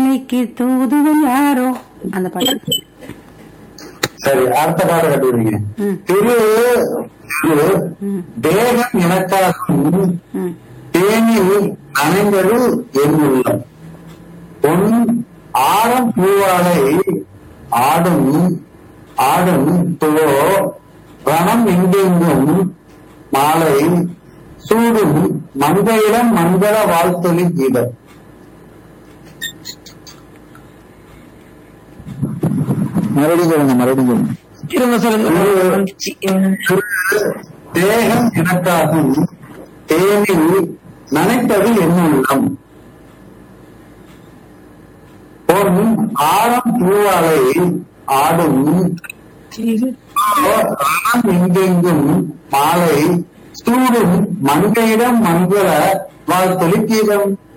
மனைவிக்கு தூதுவன் யாரோ அந்த பாட்டு சரி அடுத்த பாடம் கட்டுவீங்க ம். திரு திரு ம். தேகம் எனக்காகும் ம் தேனில் நனைந்தது என் உள்ளம் பொன் ஆடம் பூவாலை ஆடும் ஆடும் துவோ ரணம் எங்கெங்கும் மாலை சூடும் மங்கையிடம் மங்கள வாழ்த்தொலி கீதம் மறுபடியும் சொல்லுங்க மறுபடியும் சொல்லுங்க திரும்ப சொல்லுங்க தேகம் எனக்காகும் தேனில் நனைப்பது என் உள்ளம் பொன் ஆழம் பூவாலை ஆடும் ரணம் எங்கெங்கும் மாலை சூடும் மங்கையிடம் மங்கள வாழ்த்தொலி கீதம்